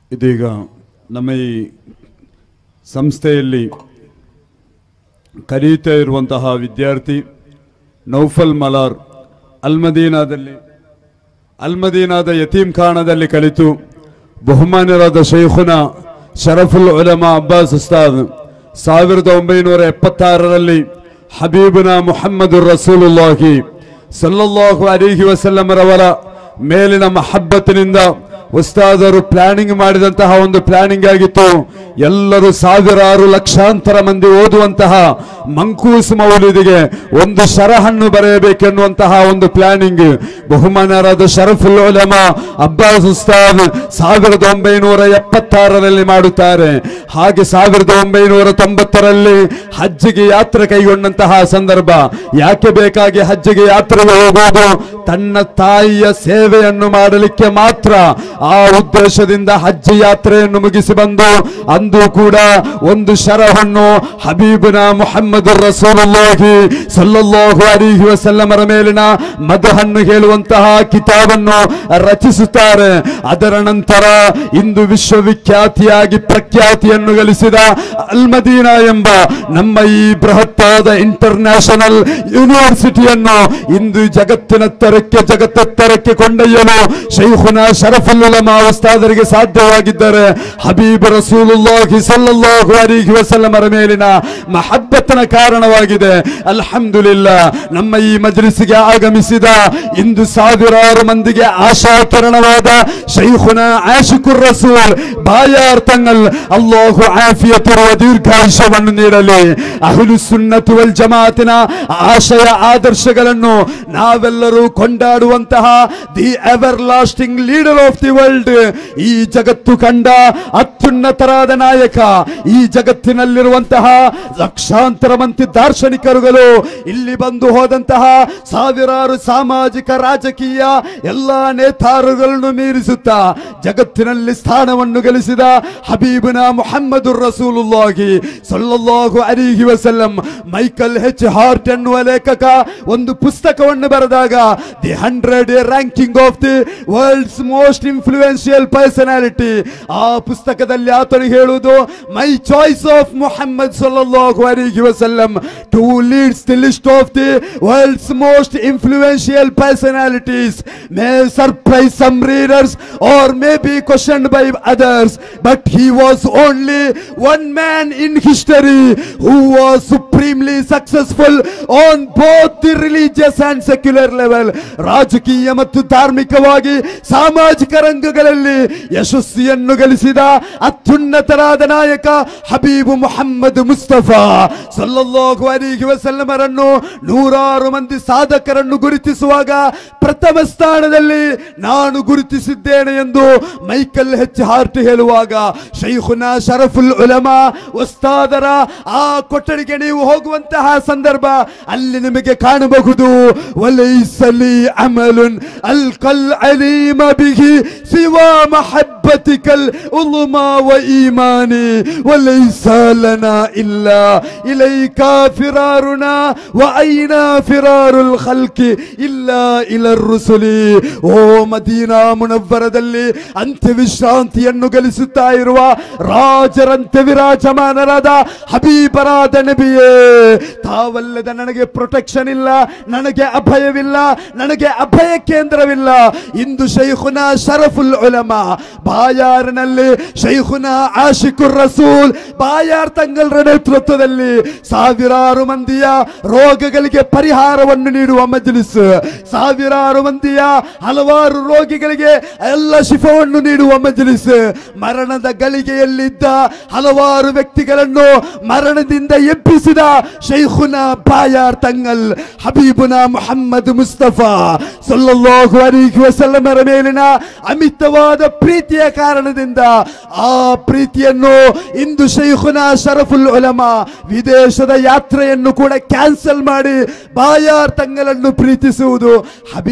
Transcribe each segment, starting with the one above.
ಇದೀಗ ನಮ್ಮ ಈ ಸಂಸ್ಥೆಯಲ್ಲಿ ಕಲಿಯುತ್ತಾ ಇರುವಂತಹ ವಿದ್ಯಾರ್ಥಿ ನೌಫಲ್ ಮಲಾರ್ ಅಲ್ಮದೀನಾದಲ್ಲಿ ಅಲ್ಮದೀನಾದ ಯತೀಮ್ ಖಾನದಲ್ಲಿ ಕಲಿತು ಬಹುಮಾನ್ಯರಾದ ಶೈಖುನ ಶರಫುಲ್ ಉಲಮಾ ಅಬ್ಬಾಸ್ ಉಸ್ತಾದ್ ಸಾವಿರದ ಒಂಬೈನೂರ ಎಪ್ಪತ್ತಾರರಲ್ಲಿ ಹಬೀಬುನ ಮುಹಮ್ಮದ್ ರಸೂಲುಲ್ಲಾಹಿ ಸಲ್ಲಲ್ಲಾಹು ಅಲಿಹಿ ವಸಲ್ಲಮರವರ ಮೇಲಿನ ಮಹಬ್ಬತ್ತಿನಿಂದ ಉಸ್ತಾದರು ಪ್ಲಾನಿಂಗ್ ಮಾಡಿದಂತಹ ಒಂದು ಪ್ಲಾನಿಂಗ್ ಆಗಿತ್ತು ಎಲ್ಲರೂ ಸಾವಿರಾರು ಲಕ್ಷಾಂತರ ಮಂದಿ ಓದುವಂತಹ ಮಂಕೂಸ್ ಮೌಲಿದಿಗೆ ಒಂದು ಶರಹನ್ನು ಬರೆಯಬೇಕೆನ್ನುವಂತಹ ಒಂದು ಪ್ಲಾನಿಂಗ್ ಬಹುಮಾನರಾದ ಶರಫುಲ್ ಉಲಮಾ ಅಬ್ಬಾಸ್ ಉಸ್ತಾದ್ ಸಾವಿರದ ಒಂಬೈನೂರ ಎಪ್ಪತ್ತಾರರಲ್ಲಿ ಮಾಡುತ್ತಾರೆ ಹಾಗೆ ಸಾವಿರದ ಒಂಬೈನೂರ ತೊಂಬತ್ತರಲ್ಲಿ ಹಜ್ಜಿಗೆ ಯಾತ್ರೆ ಕೈಗೊಂಡಂತಹ ಸಂದರ್ಭ ಯಾಕೆ ಬೇಕಾಗಿ ಹಜ್ಜಿಗೆ ಯಾತ್ರೆಗೆ ಹೋಗುವುದು ತನ್ನ ತಾಯಿಯ ಸೇವೆಯನ್ನು ಮಾಡಲಿಕ್ಕೆ ಮಾತ್ರ ಆ ಉದ್ದೇಶದಿಂದ ಹಜ್ಜಿ ಯಾತ್ರೆಯನ್ನು ಮುಗಿಸಿ ಬಂದು ಅಂದು ಕೂಡ ಒಂದು ಶರಹನ್ನು ಹಬೀಬನ ಮುಹಮ್ಮದ್ ರಸೂಲುಲ್ಲಾಹಿ ಸಲ್ಲಲ್ಲಾಹು ಅಲಿಹಿ ವಸಲ್ಲಮರ ಮೇಲಿನ ಮದಹನ್ನು ಹೇಳುವಂತಹ ಕಿತಾಬನ್ನು ರಚಿಸುತ್ತಾರೆ ಅದರ ನಂತರ ಇಂದು ವಿಶ್ವವಿಖ್ಯಾತಿಯಾಗಿ ಪ್ರಖ್ಯಾತಿಯನ್ನು ಗಳಿಸಿದ ಅಲ್ಮದೀನಾ ಎಂಬ ನಮ್ಮ ಈ ಬೃಹತ್ತಾದ ಇಂಟರ್ನ್ಯಾಷನಲ್ ಯೂನಿವರ್ಸಿಟಿಯನ್ನು ಇಂದು ಜಗತ್ತಿನೆತ್ತರಕ್ಕೆ ಜಗತ್ತೆತ್ತರಕ್ಕೆ ಕೊಂಡೊಯ್ಯಲು ಶೈಖುನ ಶರಫುಲ್ ಉಲಮಾ ಉಸ್ತಾದರಿಗೆ ಸಾಧ್ಯವಾಗಿದ್ದರೆ ಹಬೀಬ್ ರಸೂಲುಲ್ಲಾಹಿ ಸಲ್ಲಲ್ಲಾಹು ಅಲಿಹಿ ವಸಲ್ಲಮರ ಮೇಲಿನ ಮಹಬ್ಬತನ ಕಾರಣವಾಗಿದೆ ಅಲ್ಹಮ್ದುಲಿಲ್ಲಾ ನಮ್ಮ ಈ ಮಜ್ಲಿಸಿಗೆ ಆಗಮಿಸಿದ ಇಂದು ಸಾವಿರಾರು ಮಂದಿಗೆ ಆಶಾಕಿರಣವಾದ ಶೈಖುನ ಆಶಿಕುರ್ ರಸೂಲ್ ಬಾಯಾರ್ ತಂಗಲ್ ಅಲ್ಲಾಹು ಆಫಿಯತಿರುವ ದೀರ್ಘಾಯುಷ್ಯವನ್ನು ನೀಡಲಿ ಅಹ್ಲು ಸುನ್ನತಿ ವಲ್ ಜಮಾತಿನ ಆಶಯ ಆದರ್ಶಗಳನ್ನು ನಾವೆಲ್ಲರೂ ಕೊಂಡಾಡುವಂತಹ the everlasting leader of the world ಈ ಜಗತ್ತು ಕಂಡ ಅತ್ಯುನ್ನತರಾದ ನಾಯಕ ಈ ಜಗತ್ತಿನಲ್ಲಿರುವಂತಹ ಲಕ್ಷಾಂತರ ಮಂದಿ ದಾರ್ಶನಿಕರುಗಳು ಇಲ್ಲಿ ಬಂದು ಹೋದಂತಹ ಸಾವಿರಾರು ಸಾಮಾಜಿಕ ರಾಜಕೀಯ ಎಲ್ಲಾ ನೇತಾರುಗಳನ್ನು ಮೀರಿಸುತ್ತಾ ಜಗತ್ತಿನಲ್ಲಿ ಸ್ಥಾನವನ್ನು ಗಳಿಸಿದ ಹಬೀಬನ ಮುಹಮ್ಮದ್ ರಸೂಲುಲ್ಲಾಹಿ ಸಲ್ಲಲ್ಲಾಹು ಅಲಿಹಿ ವಸಲ್ಲಂ ಮೈಕಲ್ ಹೆಚ್ ಹಾರ್ಟ್ ಎನ್ನುವ ಲೇಖಕ ಒಂದು ಪುಸ್ತಕವನ್ನು ಬರೆದಾಗ the hundred ranking of the world's most influential personality ಆ ಪುಸ್ತಕದಲ್ಲಿ ಆತನು ಹೇಳುವುದು ಮೈ ಚಾಯ್ಸ್ ಆಫ್ ಮುಹಮ್ಮದ್ ಸಲ್ಲಲ್ಲಾಹು ಅಲಿಹಿ ವಸಲ್ಲಂ to leads the list of the world's most influential personalities may surprise some readers or may be questioned by others but he was only one man in history who was supremely successful on both the religious and secular level ರಾಜಕೀಯ ಮತ್ತು ಧಾರ್ಮಿಕವಾಗಿ ಸಾಮಾಜಿಕ ರಂಗಗಳಲ್ಲಿ ಯಶಸ್ವಿಯನ್ನು ಗಳಿಸಿದ ಅತ್ಯುನ್ನತರಾದ ನಾಯಕ ಹಬೀಬು ಮುಹಮ್ಮದ್ ಮುಸ್ತಫಾ ಸಲ್ಲಲ್ಲಾಹು ಅಲಿಹಿ ವಸಲ್ಲಮರನ್ನು ನೂರಾರು ಮಂದಿ ಸಾಧಕರನ್ನು ಗುರುತಿಸುವಾಗ ಪ್ರಥಮ ಸ್ಥಾನದಲ್ಲಿ ನಾನು ಗುರುತಿಸಿದ್ದೇನೆ ಎಂದು ಮೈಕಲ್ ಹೆಚ್ ಹಾರ್ಟ್ ಹೇಳುವಾಗ ಶೈಖುನ ಶರಫುಲ್ ಉಲಮಾ ಉಸ್ತಾದರ ಆ ಕೊಠಡಿಗೆ ನೀವು ಹೋಗುವಂತಹ ಸಂದರ್ಭ ಅಲ್ಲಿ ನಿಮಗೆ ಕಾಣಬಹುದು ವಲೈಸಲಿ ಅಮಲುನ್ ಅಲ್ ಕಲ್ ಅಲೀಮ ಬಿಹಿ ಸಿವಾ ಮಹಬ್ಬತಿಕಲ್ ಉಲುಮಾ ವ ಈಮಾನಿ ವಲೈಸ ಲನಾ ಇಲ್ಲ ಇಲೈಕ ಫಿರಾರುನಾ ವ ಐನಾ ಫಿರಾರುಲ್ ಖಲ್ಕಿ ಇಲ್ಲ ಇಲರ್ ರುಸುಲಿ ಓ ಮದೀನಾ ಮುನವ್ವರದಲ್ಲಿ ಅಂತ್ಯ ವಿಶ್ರಾಂತಿಯನ್ನು ಗಳಿಸುತ್ತಾ ಇರುವ ರಾಜರಂತೆ ವಿರಾಜಮಾನರಾದ ಹಬೀಬರಾದ ನಬಿಯೇ ತಾವಲ್ಲದ ನನಗೆ ಪ್ರೊಟೆಕ್ಷನ್ ಇಲ್ಲ ನನಗೆ ಅಭಯವಿಲ್ಲ ನನಗೆ ಅಭಯ ಕೇಂದ್ರವಿಲ್ಲ ಇಂದು ಶೈಖುನ ಶರಫುಲ್ ಉಲಮಾ ಬಾಯಾರಿನಲ್ಲಿ ಶೈಖುನ ಆಶಿಕುರ್ ರಸೂಲ್ ಬಾಯಾರ್ ತಂಗಲ್ರ ನೇತೃತ್ವದಲ್ಲಿ ಸಾವಿರಾರು ಮಂದಿಯ ರೋಗಗಳಿಗೆ ಪರಿಹಾರವನ್ನು ನೀಡುವ ಮಜ್ಲಿಸ್ ಸಾವಿರಾರು ಮಂದಿಯ ಹಲವಾರು ರೋಗಿಗಳಿಗೆ ಎಲ್ಲ ಶಿಫವನ್ನು ನೀಡುವ ಮಜ್ಲಿಸ್ ಮರಣದ ಗಳಿಗೆಯಲ್ಲಿದ್ದ ಹಲವಾರು ವ್ಯಕ್ತಿಗಳನ್ನು ಮರಣದಿಂದ ಎಬ್ಬಿಸಿದ ಶೈಖುನ ಬಾಯಾರ್ ತಂಗಲ್ ಹಬೀಬುನ ಮುಹಮ್ಮದ್ ಮುಸ್ತಫಾ ಸಲ್ಲಲ್ಲಾಹು ಅಲೈಹಿ ವಸಲ್ಲಮರ ಮೇಲಿನ ಅಮಿತವಾದ ಪ್ರೀತಿಯ ಕಾರಣದಿಂದ ಆ ಪ್ರೀತಿಯನ್ನು ಇಂದು ಶೈಖುನ ಶರಫುಲ್ ಉಲಮಾ ವಿದೇಶದ ಯಾತ್ರೆಯನ್ನು ಕೂಡ ಕ್ಯಾನ್ಸಲ್ ಮಾಡಿ ಬಾಯಾರ್ ತಂಗಲನ್ನು ಪ್ರೀತಿಸುವುದು ಹಬೀಬ್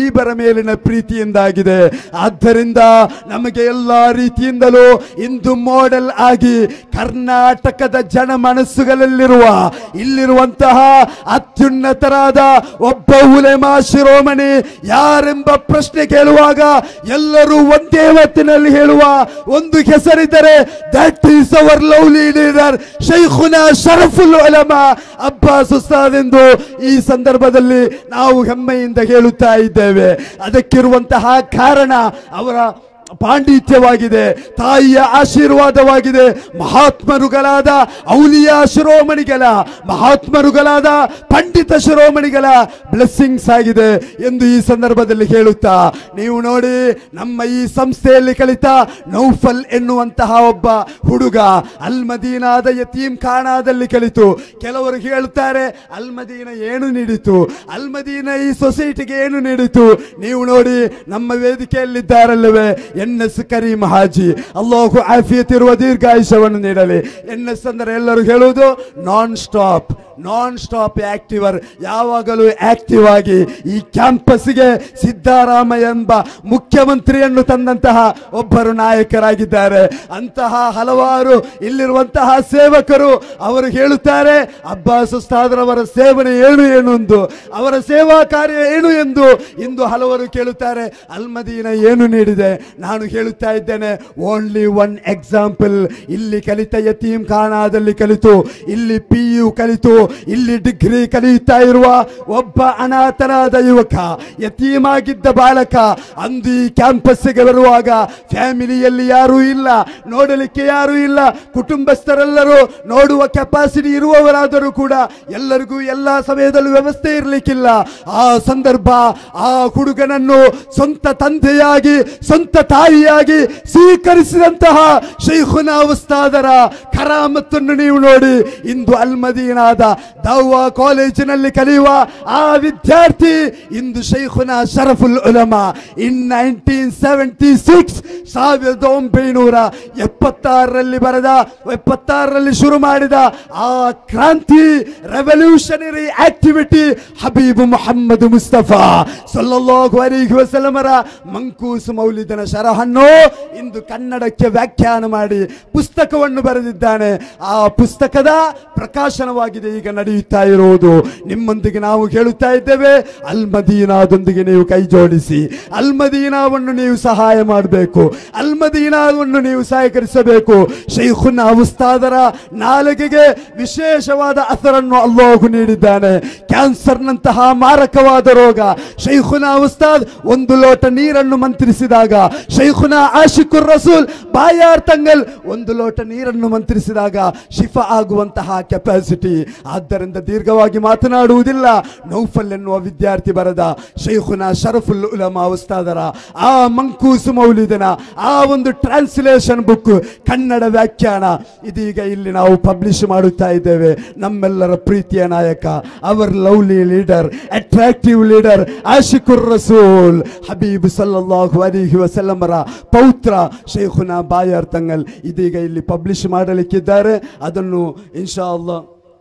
ಹಬೀಬರ ಮೇಲಿನ ಪ್ರೀತಿಯಿಂದಾಗಿದೆ ಆದ್ದರಿಂದ ನಮಗೆ ಎಲ್ಲ ರೀತಿಯಿಂದಲೂ ಇಂದು ಮಾಡೆಲ್ ಆಗಿ ಕರ್ನಾಟಕದ ಜನ ಮನಸ್ಸುಗಳಲ್ಲಿರುವ ಇಲ್ಲಿರುವಂತಹ ಅತ್ಯುನ್ನತರಾದ ಒಬ್ಬ ಉಲೆಮಾ ಶಿರೋಮಣಿ ಯಾರೆಂಬ ಪ್ರಶ್ನೆ ಕೇಳುವಾಗ ಎಲ್ಲರೂ ಒಂದೇ ಹೊತ್ತಿನಲ್ಲಿ ಹೇಳುವ ಒಂದು ಹೆಸರಿದ್ದರೆ that is our lovely leader ಶೈಖುನ ಶರಫುಲ್ ಉಲಮಾ ಅಬ್ಬಾಸ್ ಉಸ್ತಾದ್ ಎಂದು ಈ ಸಂದರ್ಭದಲ್ಲಿ ನಾವು ಹೆಮ್ಮೆಯಿಂದ ಹೇಳುತ್ತಾ ಇದ್ದೇವೆ ಅದಕ್ಕಿರುವಂತಹ ಕಾರಣ ಅವರ ಪಾಂಡಿತ್ಯವಾಗಿದೆ ತಾಯಿಯ ಆಶೀರ್ವಾದವಾಗಿದೆ ಮಹಾತ್ಮರುಗಳಾದ ಔಲಿಯ ಶಿರೋಮಣಿಗಳ ಮಹಾತ್ಮರುಗಳಾದ ಪಂಡಿತ ಶಿರೋಮಣಿಗಳ ಬ್ಲೆಸ್ಸಿಂಗ್ಸ್ ಆಗಿದೆ ಎಂದು ಈ ಸಂದರ್ಭದಲ್ಲಿ ಹೇಳುತ್ತಾ ನೀವು ನೋಡಿ ನಮ್ಮ ಈ ಸಂಸ್ಥೆಯಲ್ಲಿ ಕಲಿತ ನೌಫಲ್ ಎನ್ನುವಂತಹ ಒಬ್ಬ ಹುಡುಗ ಅಲ್ ಮದೀನಾದ ಯತೀಮ್ ಖಾನಾದಲ್ಲಿ ಕಲಿತು ಕೆಲವರು ಹೇಳುತ್ತಾರೆ ಅಲ್ ಮದೀನ ಏನು ನೀಡಿತು ಅಲ್ ಮದೀನ ಈ ಸೊಸೈಟಿಗೆ ಏನು ನೀಡಿತು ನೀವು ನೋಡಿ ನಮ್ಮ ವೇದಿಕೆಯಲ್ಲಿದ್ದಾರಲ್ಲವೇ ಎನ್ ಎಸ್ ಕರೀಂ ಹಾಜಿ ಅಲ್ಲಾಹು ಆಫಿಯತ್ ಇರುವ ದೀರ್ಘಾಯುಷ್ಯವನ್ನು ನೀಡಲಿ ಎನ್ ಎಸ್ ಅಂದರೆ ಎಲ್ಲರೂ ಹೇಳುವುದು ನಾನ್ ಸ್ಟಾಪ್ ನಾನ್ ಸ್ಟಾಪ್ ಆಕ್ಟಿವರ್ ಯಾವಾಗಲೂ ಆಕ್ಟಿವ್ ಆಗಿ ಈ ಕ್ಯಾಂಪಸ್ಗೆ ಸಿದ್ದರಾಮಯ್ಯ ಎಂಬ ಮುಖ್ಯಮಂತ್ರಿಯನ್ನು ತಂದಂತಹ ಒಬ್ಬರು ನಾಯಕರಾಗಿದ್ದಾರೆ ಅಂತಹ ಹಲವಾರು ಇಲ್ಲಿರುವಂತಹ ಸೇವಕರು ಅವರು ಹೇಳುತ್ತಾರೆ ಅಬ್ಬಾಸ್ ಉಸ್ತಾದ್ರವರ ಸೇವನೆ ಏನು ಏನು ಎಂದು ಅವರ ಸೇವಾ ಕಾರ್ಯ ಏನು ಎಂದು ಇಂದು ಹಲವರು ಕೇಳುತ್ತಾರೆ ಅಲ್ಮದೀನ ಏನು ನೀಡಿದೆ ನಾನು ಹೇಳುತ್ತಾ ಇದ್ದೇನೆ ಓನ್ಲಿ ಒನ್ ಎಕ್ಸಾಂಪಲ್ ಇಲ್ಲಿ ಕಲಿತ ಯತೀಮ್ ಖಾನಾದಲ್ಲಿ ಕಲಿತು ಇಲ್ಲಿ ಪಿ ಯು ಕಲಿತು ಇಲ್ಲಿ ಡಿಗ್ರಿ ಕಲಿಯುತ್ತಾ ಇರುವ ಒಬ್ಬ ಅನಾಥನಾದ ಯುವಕ ಯತೀಮಾಗಿದ್ದ ಬಾಲಕ ಅಂದು ಈ ಕ್ಯಾಂಪಸ್ಗೆ ಬರುವಾಗ ಫ್ಯಾಮಿಲಿಯಲ್ಲಿ ಯಾರೂ ಇಲ್ಲ ನೋಡಲಿಕ್ಕೆ ಯಾರೂ ಇಲ್ಲ ಕುಟುಂಬಸ್ಥರೆಲ್ಲರೂ ನೋಡುವ ಕೆಪಾಸಿಟಿ ಇರುವವರಾದರೂ ಕೂಡ ಎಲ್ಲರಿಗೂ ಎಲ್ಲ ಸಮಯದಲ್ಲೂ ವ್ಯವಸ್ಥೆ ಇರಲಿಕ್ಕಿಲ್ಲ ಆ ಸಂದರ್ಭ ಆ ಹುಡುಗನನ್ನು ಸ್ವಂತ ತಂದೆಯಾಗಿ ಸ್ವಂತ ತಾಯಿಯಾಗಿ ಸ್ವೀಕರಿಸಿದಂತಹ ಶೈಖುನ ಉಸ್ತಾದರ ಕರಾಮತ್ತನ್ನು ನೀವು ನೋಡಿ ಇಂದು ಅಲ್ಮದೀನಾದ ದವ್ವಾ ಕಾಲೇಜಿನಲ್ಲಿ ಕಲಿಯುವ ಆ ವಿದ್ಯಾರ್ಥಿ ಇಂದು ಶೈಖುನ Sharaful Ulama in nineteen seventy six ಸಾವಿರದ ಒಂಬೈನೂರ ಎಪ್ಪತ್ತಾರರಲ್ಲಿ ಬರೆದ ಎಪ್ಪತ್ತಾರರಲ್ಲಿ ಶುರು ಮಾಡಿದ ಆ ಕ್ರಾಂತಿ ರೆವಲ್ಯೂಷನರಿ ಆಕ್ಟಿವಿಟಿ ಹಬೀಬ್ ಮೊಹಮ್ಮದ್ ಮುಸ್ತಫಾ ಸಲ್ಲಲ್ಲಾಹು ಅಲೈಹಿ ವಸಲ್ಲಮರ ಮಂಕೂಸ್ ಮೌಲಿದನ ಶರಹನ್ನು ಇಂದು ಕನ್ನಡಕ್ಕೆ ವ್ಯಾಖ್ಯಾನ ಮಾಡಿ ಪುಸ್ತಕವನ್ನು ಬರೆದಿದ್ದಾನೆ ಆ ಪುಸ್ತಕದ ಪ್ರಕಾಶನವಾಗಿದೆ ಈಗ ನಡೆಯುತ್ತಾ ಇರುವುದು ನಿಮ್ಮೊಂದಿಗೆ ನಾವು ಹೇಳುತ್ತಾ ಇದ್ದೇವೆ ಅಲ್ ಮದೀನಾದೊಂದಿಗೆ ನೀವು ಕೈ ಜೋಡಿಸಿ ಅಲ್ ಮದೀನಾವನ್ನು ನೀವು ಸಹಾಯ ಮಾಡಬೇಕು ಅಲ್ ಮದೀನಾವನ್ನು ನೀವು ಸಹಕರಿಸಬೇಕು ಶೈಖುನ ಉಸ್ತಾದರ ನಾಲಿಗೆಗೆ ವಿಶೇಷವಾದ ಅಸರನ್ನು ಅಲ್ಲಾಹು ನೀಡಿದ್ದಾನೆ ಕ್ಯಾನ್ಸರ್ನಂತಹ ಮಾರಕವಾದ ರೋಗ ಶೈಖುನ ಉಸ್ತಾದ್ ಒಂದು ಲೋಟ ನೀರನ್ನು ಮಂತ್ರಿಸಿದಾಗ ಶೈಖುನ ಆಶಿಕುರ್ ರಸೂಲ್ ಬಾಯಾರ್ ತಂಗಲ್ ಒಂದು ಲೋಟ ನೀರನ್ನು ಮಂತ್ರಿಸಿದಾಗ ಶಿಫಾ ಆಗುವಂತಹ ಕೆಪಾಸಿಟಿ ಆದ್ದರಿಂದ ದೀರ್ಘವಾಗಿ ಮಾತನಾಡುವುದಿಲ್ಲ ನೌಫಲ್ ಎನ್ನುವ ವಿದ್ಯಾರ್ಥಿ ಬರೆದ ಶೈಖುನ ಶರಫುಲ್ ಉಲಮಾ ಉಸ್ತಾದರ ಆ ಮಂಕೂಸು ಮೌಲಿದನ ಆ ಒಂದು ಟ್ರಾನ್ಸ್ಲೇಷನ್ ಬುಕ್ ಕನ್ನಡ ವ್ಯಾಖ್ಯಾನ ಇದೀಗ ಇಲ್ಲಿ ನಾವು ಪಬ್ಲಿಷ್ ಮಾಡುತ್ತಾ ಇದ್ದೇವೆ ನಮ್ಮೆಲ್ಲರ ಪ್ರೀತಿಯ ನಾಯಕ our lovely leader attractive leader Ashiqur Rasool Habib ಸಲ್ಲಲ್ಲಾಹು ಅಲಿಹಿ ವಸಲ್ಲಮರ ಪೌತ್ರ ಶೇಖುನ ಬಾಯರ್ ತಂಗಲ್ ಇದೀಗ ಇಲ್ಲಿ ಪಬ್ಲಿಷ್ ಮಾಡಲಿಕ್ಕಿದ್ದಾರೆ ಅದನ್ನು ಇನ್ಶಾ ಅಲ್ಲಾ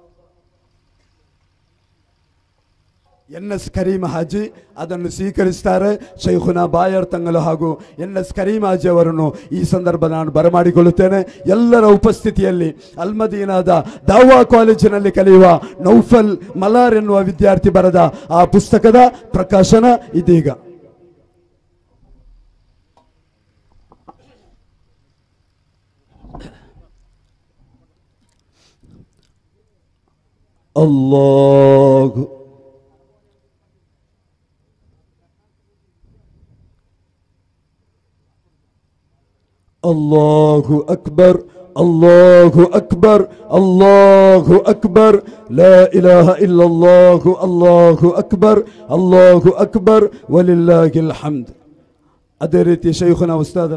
ಎನ್ ಎಸ್ ಕರೀಂ ಹಾಜಿ ಅದನ್ನು ಸ್ವೀಕರಿಸ್ತಾರೆ ಶೈಖುನ ಬಾಯರ್ ತಂಗಲು ಹಾಗೂ ಎನ್ ಎಸ್ ಕರೀಂ ಹಾಜಿ ಅವರನ್ನು ಈ ಸಂದರ್ಭ ನಾನು ಬರಮಾಡಿಕೊಳ್ಳುತ್ತೇನೆ ಎಲ್ಲರ ಉಪಸ್ಥಿತಿಯಲ್ಲಿ ಅಲ್ಮದೀನಾದ ದಾವಾ ಕಾಲೇಜಿನಲ್ಲಿ ಕಲಿಯುವ ನೌಫಲ್ ಮಲಾರ್ ಎನ್ನುವ ವಿದ್ಯಾರ್ಥಿ ಬರೆದ ಆ ಪುಸ್ತಕದ ಪ್ರಕಾಶನ ಇದೀಗ ಅಲ್ಲಾಹ್ الله أكبر الله أكبر الله أكبر لا إله إلا الله الله أكبر الله أكبر ولله الحمد ಅದೇ ರೀತಿ ಶೈಖುನ ಉಸ್ತಾದರ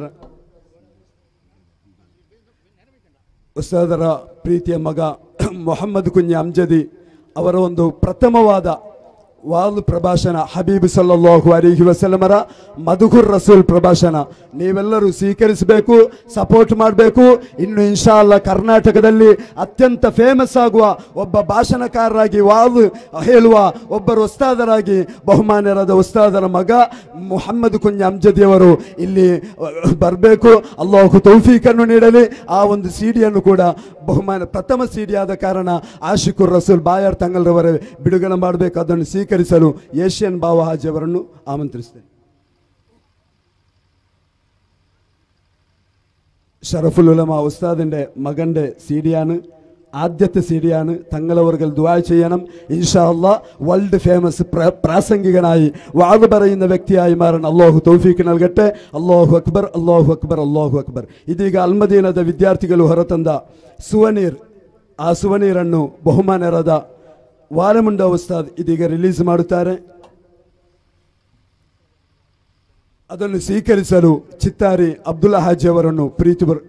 ಉಸ್ತಾದರ ಪ್ರೀತಿಯ ಮಗ ಮೊಹಮ್ಮದ್ ಕುಂಜ ಅಮ್ಜದಿ ಅವರ ಒಂದು ಪ್ರಥಮವಾದ ವಾಲ್ ಪ್ರಭಾಷಣ ಹಬೀಬ್ ಸಲ್ಲಲ್ಲಾಹು ಅಲಿಹಿ ವಸಲ್ಲಮರ ಮಧುಗುರ್ ರಸೂಲ್ ಪ್ರಭಾಷಣ ನೀವೆಲ್ಲರೂ ಸ್ವೀಕರಿಸಬೇಕು ಸಪೋರ್ಟ್ ಮಾಡಬೇಕು ಇನ್ನು ಇನ್ಶಾ ಅಲ್ಲ ಕರ್ನಾಟಕದಲ್ಲಿ ಅತ್ಯಂತ ಫೇಮಸ್ ಆಗುವ ಒಬ್ಬ ಭಾಷಣಕಾರರಾಗಿ ವಾಲ್ ಹೇಳುವ ಒಬ್ಬರು ಉಸ್ತಾದರಾಗಿ ಬಹುಮಾನ್ಯರಾದ ಉಸ್ತಾದರ ಮಗ ಮುಹಮ್ಮದ್ ಕುಂಜ ಅಮ್ಜದಿಯವರು ಇಲ್ಲಿ ಬರಬೇಕು ಅಲ್ಲಾಹು ತೌಫೀಕನ್ನು ನೀಡಲಿ ಆ ಒಂದು ಸಿಡಿಯನ್ನು ಕೂಡ ಬಹುಮಾನ ಪ್ರಥಮ ಸಿಡಿ ಆದ ಕಾರಣ ಆಶಿಕುರ್ ರಸೂಲ್ ಬಾಯರ್ ತಂಗಲ್ರವರ ಬಿಡುಗಡೆ ಮಾಡಬೇಕು ಅದನ್ನು ಸ್ವೀಕರಿಸಲು ಏಷ್ಯನ್ ಬಾವ ಹಾಜಿ ಅವರನ್ನು ಆಮಂತ್ರಿಸ್ತೇನೆ ഷറഫുൽ ഉലമ ഉസ്താദിന്റെ മകന്റെ സീഡിയാണ് ആദ്യത്തെ സീഡിയാണ് തങ്ങളവർകൾ ദുആ ചെയ്യണം ഇൻഷാ അല്ലാ വേൾഡ് ഫേമസ് പ്രാസംഗികനായി വാത് പറയുന്ന വ്യക്തിയായി മാറാൻ അള്ളാഹു തൗഫീക്ക് നൽകട്ടെ അള്ളാഹു അക്ബർ അള്ളാഹു അക്ബർ ಅಲ್ಲಾಹು ಅಕ್ಬರ್ ಇದೀಗ ಅಲ್ಮದೀನದ ವಿದ್ಯಾರ್ಥಿಗಳು ಹೊರತಂದ ಸುವನೀರ್ ಆ ಸುವನೀರನ್ನು ಬಹುಮಾನ್ಯರಾದ ವಾಲಮುಂಡ ಉಸ್ತಾದ್ ಇದೀಗ ರಿಲೀಸ್ ಮಾಡುತ್ತಾರೆ ಅದನ್ನು ಸ್ವೀಕರಿಸಲು ಚಿತ್ತಾರಿ ಅಬ್ದುಲ್ಲಾ ಹಾಜಿ ಅವರನ್ನು ಪ್ರೀತಿ ಬರ್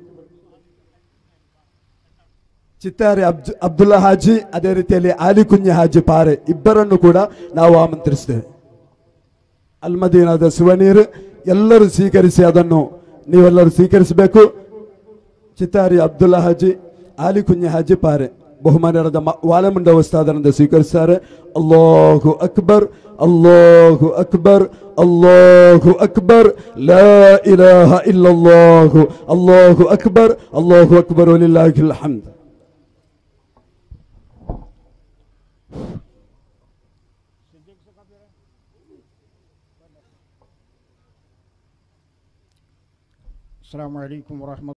ಚಿತ್ತಾರಿ ಅಬ್ದು ಅಬ್ದುಲ್ಲಾ ಹಾಜಿ ಅದೇ ರೀತಿಯಲ್ಲಿ ಆಲಿ ಕುഞ്ഞ ಹಾಜಿ ಪಾರೆ ಇಬ್ಬರನ್ನು ಕೂಡ ನಾವು ಆಮಂತ್ರಿಸ್ತೇವೆ ಅಲ್ಮದೀನದ ಸುವನೀರ್ ಎಲ್ಲರೂ ಸ್ವೀಕರಿಸಿ ಅದನ್ನು ನೀವೆಲ್ಲರೂ ಸ್ವೀಕರಿಸಬೇಕು ಚಿತ್ತಾರಿ ಅಬ್ದುಲ್ಲಾ ಹಾಜಿ ಆಲಿ ಕುഞ്ഞ ಹಾಜಿ ಪಾರೆ ಬಹುಮಾನ್ಯರಾದ ಮ- ವಾಲಮುಂಡ ಉಸ್ತಾದರಿಂದ ಸ್ವೀಕರಿಸ್ತಾರೆ ಅಲ್ಲಾಹು ಅಕ್ಬರ್ ಅಲ್ಲಾಹು ಅಕ್ಬರ್ ಅಲ್ಲಾಹು ಅಕ್ಬರ್ ಲಾ ಇಲಾಹ ಇಲ್ಲಲ್ಲಾಹು ಅಲ್ಲಾಹು ಅಕ್ಬರ್ ಅಲ್ಲಾಹು ಅಕ್ಬರ್ ವಲಿಲ್ಲಾಹಿಲ್ ಹಮ್ದ್ السلام عليكم ورحمة